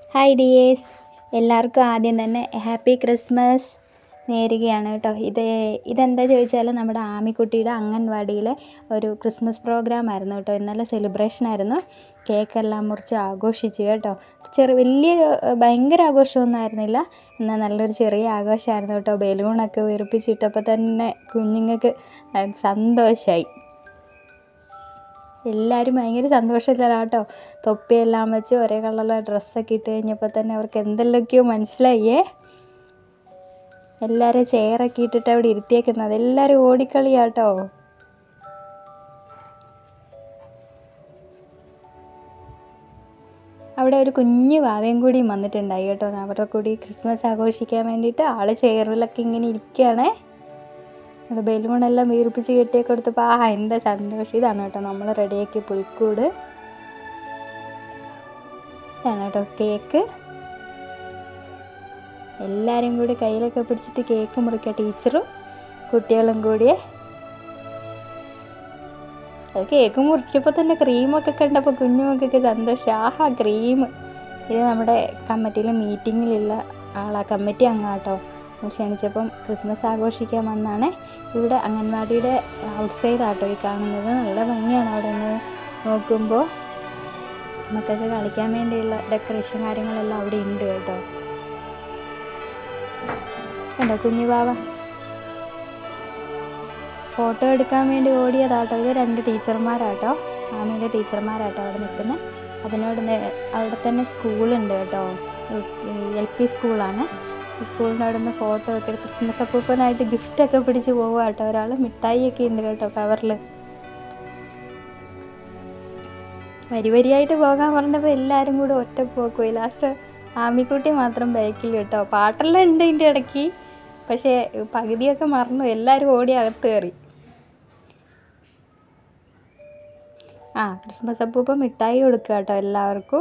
hi dears എല്ലാവർക്കും ആദ്യം തന്നെ ഹാപ്പി ക്രിസ്മസ് നേരുകയാണ് കേട്ടോ ഇത് ഇതെന്താ ചോദിച്ചാൽ നമ്മുടെ ആമിക്കുട്ടിയുടെ അംഗൻവാടിയിലെ ഒരു ക്രിസ്മസ് പ്രോഗ്രാം ആയിരുന്നു കേട്ടോ ഇന്നലെ സെലിബ്രേഷൻ ആയിരുന്നു കേക്കെല്ലാം മുറിച്ച് ആഘോഷിച്ചു കേട്ടോ ചെറിയ വലിയ ഭയങ്കര ആഘോഷമൊന്നും ആയിരുന്നില്ല എന്നാൽ നല്ലൊരു ചെറിയ ആഘോഷമായിരുന്നു കേട്ടോ ബലൂണൊക്കെ വീർപ്പിച്ചിട്ടപ്പോൾ തന്നെ കുഞ്ഞുങ്ങൾക്ക് സന്തോഷമായി എല്ലാവരും ഭയങ്കര സന്തോഷത്തിലാണ് കേട്ടോ തൊപ്പിയെല്ലാം വെച്ച് ഒരേ കളറിലെ ഡ്രസ്സൊക്കെ ഇട്ട് കഴിഞ്ഞപ്പോൾ തന്നെ അവർക്ക് എന്തെല്ലാമൊക്കെയോ മനസ്സിലായേ എല്ലാവരും ചെയറൊക്കെ ഇട്ടിട്ട് അവിടെ ഇരുത്തിയേക്കുന്നത് എല്ലാവരും ഓടിക്കളിയാട്ടോ അവിടെ ഒരു കുഞ്ഞു വാവയും കൂടി വന്നിട്ടുണ്ടായി കേട്ടോ അവരുടെ കൂടി ക്രിസ്മസ് ആഘോഷിക്കാൻ വേണ്ടിയിട്ട് ആൾ ചെയറിലൊക്കെ ഇങ്ങനെ ഇരിക്കുകയാണേ അത് ബലൂണെല്ലാം വീർപ്പിച്ച് കെട്ടിയൊക്കെ കൊടുത്തപ്പോൾ ആ എന്താ സന്തോഷം ഇതാണ് കേട്ടോ നമ്മൾ റെഡിയാക്കിയ പുൽക്കൂട് ഇതാണ് കേട്ടോ കേക്ക് എല്ലാവരും കൂടി കയ്യിലൊക്കെ പിടിച്ചിട്ട് കേക്ക് മുറിക്കുക ടീച്ചറും കുട്ടികളും കൂടിയേ അത് കേക്ക് മുറിച്ചപ്പോൾ തന്നെ ക്രീമൊക്കെ കണ്ടപ്പോൾ കുഞ്ഞുമക്കൊക്കെ സന്തോഷം ആഹാ ക്രീം ഇത് നമ്മുടെ കമ്മിറ്റിയിലെ മീറ്റിങ്ങിലുള്ള ആളാ കമ്മിറ്റി അംഗാട്ടോ ക്ഷണിച്ചപ്പം ക്രിസ്മസ് ആഘോഷിക്കാൻ വന്നാണ് ഇവിടെ അംഗൻവാടിയുടെ ഔട്ട് സൈഡ് ആട്ടോ ഈ കാണുന്നത് നല്ല ഭംഗിയാണ് അവിടെ നിന്ന് നോക്കുമ്പോൾ മക്കൾക്ക് കളിക്കാൻ വേണ്ടിയുള്ള ഡെക്കറേഷൻ കാര്യങ്ങളെല്ലാം അവിടെ ഉണ്ട് കേട്ടോ കണ്ടോ കുഞ്ഞു ബാവ ഫോട്ടോ എടുക്കാൻ വേണ്ടി ഓടിയതാട്ടോ ഇത് രണ്ട് ടീച്ചർമാരാട്ടോ ആമയുടെ ടീച്ചർമാരാട്ടോ അവിടെ നിൽക്കുന്നത് അതിനോട് അവിടെ തന്നെ സ്കൂളുണ്ട് കേട്ടോ എൽ പി സ്കൂളാണ് സ്കൂളിൻ്റെ അവിടെ നിന്ന് ഫോട്ടോ ഒക്കെ എടുത്ത് ക്രിസ്മസ് അപ്പൂപ്പനായിട്ട് ഗിഫ്റ്റൊക്കെ പിടിച്ച് പോവുക കേട്ടോ ഒരാൾ മിഠായിയൊക്കെ ഉണ്ട് കേട്ടോ കവറിൽ വരി വരിയായിട്ട് പോകാൻ പറഞ്ഞപ്പോൾ എല്ലാവരും കൂടെ ഒറ്റ പോക്കുപോയി ലാസ്റ്റ് ആമിക്കുട്ടി മാത്രം ബാക്കിൽ കേട്ടോ പാട്ടെല്ലാം ഉണ്ട് ഇതിൻ്റെ ഇടയ്ക്ക് പക്ഷേ പകുതിയൊക്കെ മറന്നു എല്ലാവരും ഓടി അകത്ത് കയറി ആ ക്രിസ്മസ് അപ്പൂപ്പ മിഠായി കൊടുക്കുക കേട്ടോ എല്ലാവർക്കും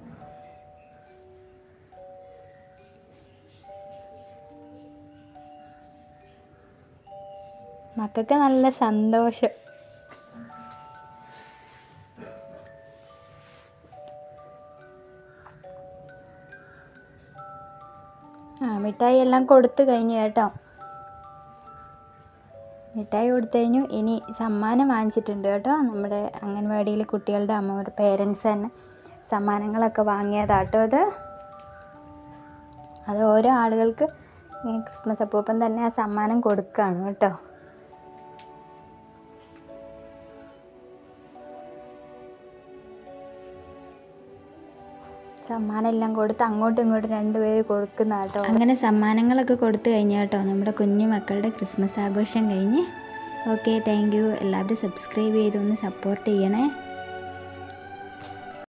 മക്കൾക്ക് നല്ല സന്തോഷം ആ മിഠായി എല്ലാം കൊടുത്തു കഴിഞ്ഞു കേട്ടോ മിഠായി കൊടുത്തു കഴിഞ്ഞു ഇനി സമ്മാനം വാങ്ങിച്ചിട്ടുണ്ട് കേട്ടോ നമ്മുടെ അംഗൻവാടിയിൽ കുട്ടികളുടെ അമ്മ പേരൻസ് തന്നെ സമ്മാനങ്ങളൊക്കെ വാങ്ങിയതാട്ടോ അത് അത് ഓരോ ആളുകൾക്ക് ക്രിസ്മസ് അപ്പൂപ്പൻ തന്നെ ആ സമ്മാനം കൊടുക്കുകയാണ് കേട്ടോ സമ്മാനം എല്ലാം കൊടുത്ത് അങ്ങോട്ടും ഇങ്ങോട്ടും രണ്ടുപേര് കൊടുക്കുന്ന കേട്ടോ അങ്ങനെ സമ്മാനങ്ങളൊക്കെ കൊടുത്തു കഴിഞ്ഞാൽ കേട്ടോ നമ്മുടെ കുഞ്ഞു മക്കളുടെ ക്രിസ്മസ് ആഘോഷം കഴിഞ്ഞ് ഓക്കെ താങ്ക് യു എല്ലാവരും സബ്സ്ക്രൈബ് ചെയ്തൊന്ന് സപ്പോർട്ട് ചെയ്യണേ